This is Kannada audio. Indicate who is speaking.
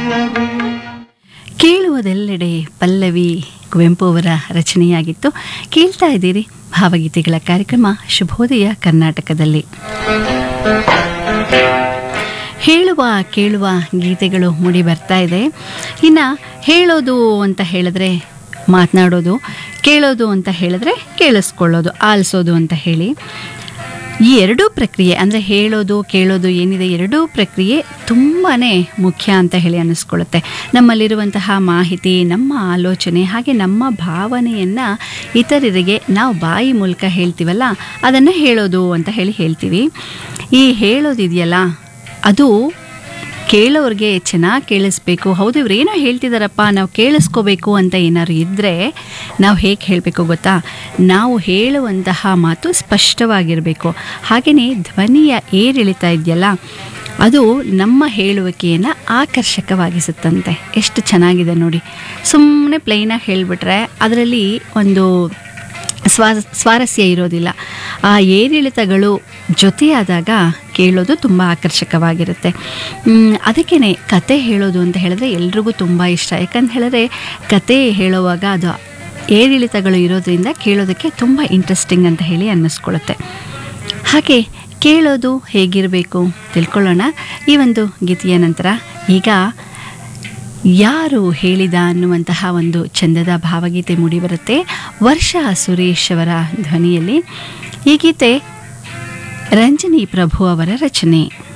Speaker 1: ಕೇಳುವುದೆಲ್ಲೆಡೆ ಪಲ್ಲವಿ ಕುವೆಂಪು ಅವರ ರಚನೆಯಾಗಿತ್ತು ಕೇಳ್ತಾ ಇದ್ದೀರಿ ಭಾವಗೀತೆಗಳ ಕಾರ್ಯಕ್ರಮ ಶುಭೋದಯ ಕರ್ನಾಟಕದಲ್ಲಿ ಹೇಳುವ ಕೇಳುವ ಗೀತೆಗಳು ಮೂಡಿ ಬರ್ತಾ ಇದೆ ಇನ್ನು ಹೇಳೋದು ಅಂತ ಹೇಳಿದ್ರೆ ಮಾತನಾಡೋದು ಕೇಳೋದು ಅಂತ ಹೇಳಿದ್ರೆ ಕೇಳಿಸ್ಕೊಳ್ಳೋದು ಆಲಿಸೋದು ಅಂತ ಹೇಳಿ ಈ ಎರಡೂ ಪ್ರಕ್ರಿಯೆ ಅಂದರೆ ಹೇಳೋದು ಕೇಳೋದು ಏನಿದೆ ಎರಡೂ ಪ್ರಕ್ರಿಯೆ ತುಂಬಾ ಮುಖ್ಯ ಅಂತ ಹೇಳಿ ಅನ್ನಿಸ್ಕೊಳ್ಳುತ್ತೆ ನಮ್ಮಲ್ಲಿರುವಂತಹ ಮಾಹಿತಿ ನಮ್ಮ ಆಲೋಚನೆ ಹಾಗೆ ನಮ್ಮ ಭಾವನೆಯನ್ನು ಇತರರಿಗೆ ನಾವು ಬಾಯಿ ಮೂಲಕ ಹೇಳ್ತೀವಲ್ಲ ಅದನ್ನು ಹೇಳೋದು ಅಂತ ಹೇಳಿ ಹೇಳ್ತೀವಿ ಈ ಹೇಳೋದಿದೆಯಲ್ಲ ಅದು ಕೇಳೋರಿಗೆ ಚೆನ್ನಾಗಿ ಕೇಳಿಸ್ಬೇಕು ಹೌದು ಇವ್ರು ಏನೋ ಹೇಳ್ತಿದಾರಪ್ಪ ನಾವು ಕೇಳಿಸ್ಕೋಬೇಕು ಅಂತ ಏನಾದ್ರು ಇದ್ದರೆ ನಾವು ಹೇಗೆ ಹೇಳಬೇಕು ಗೊತ್ತಾ ನಾವು ಹೇಳುವಂತಹ ಮಾತು ಸ್ಪಷ್ಟವಾಗಿರಬೇಕು ಹಾಗೆಯೇ ಧ್ವನಿಯ ಏರಿಳಿತ ಇದೆಯಲ್ಲ ಅದು ನಮ್ಮ ಹೇಳುವಿಕೆಯನ್ನು ಆಕರ್ಷಕವಾಗಿಸುತ್ತಂತೆ ಎಷ್ಟು ಚೆನ್ನಾಗಿದೆ ನೋಡಿ ಸುಮ್ಮನೆ ಪ್ಲೈನಾಗಿ ಹೇಳಿಬಿಟ್ರೆ ಅದರಲ್ಲಿ ಒಂದು ಸ್ವಾ ಸ್ವಾರಸ್ಯ ಇರೋದಿಲ್ಲ ಆ ಏರಿಳಿತಗಳು ಜೊತೆಯಾದಾಗ ಕೇಳೋದು ತುಂಬ ಆಕರ್ಷಕವಾಗಿರುತ್ತೆ ಅದಕ್ಕೇ ಕತೆ ಹೇಳೋದು ಅಂತ ಹೇಳಿದ್ರೆ ಎಲ್ರಿಗೂ ತುಂಬ ಇಷ್ಟ ಯಾಕಂತ ಹೇಳಿದ್ರೆ ಕತೆ ಹೇಳುವಾಗ ಅದು ಏರಿಳಿತಗಳು ಇರೋದ್ರಿಂದ ಕೇಳೋದಕ್ಕೆ ತುಂಬ ಇಂಟ್ರೆಸ್ಟಿಂಗ್ ಅಂತ ಹೇಳಿ ಅನ್ನಿಸ್ಕೊಳ್ಳುತ್ತೆ ಹಾಗೆ ಕೇಳೋದು ಹೇಗಿರಬೇಕು ತಿಳ್ಕೊಳ್ಳೋಣ ಈ ಒಂದು ಗೀತೆಯ ನಂತರ ಈಗ ಯಾರು ಹೇಳಿದ ಅನ್ನುವಂತಹ ಒಂದು ಚಂದದ ಭಾವಗೀತೆ ಮೂಡಿಬರುತ್ತೆ ವರ್ಷ ಸುರೇಶ್ ಅವರ ಧ್ವನಿಯಲ್ಲಿ ಈ ಗೀತೆ ರಂಜನಿ ಪ್ರಭು ಅವರ ರಚನೆ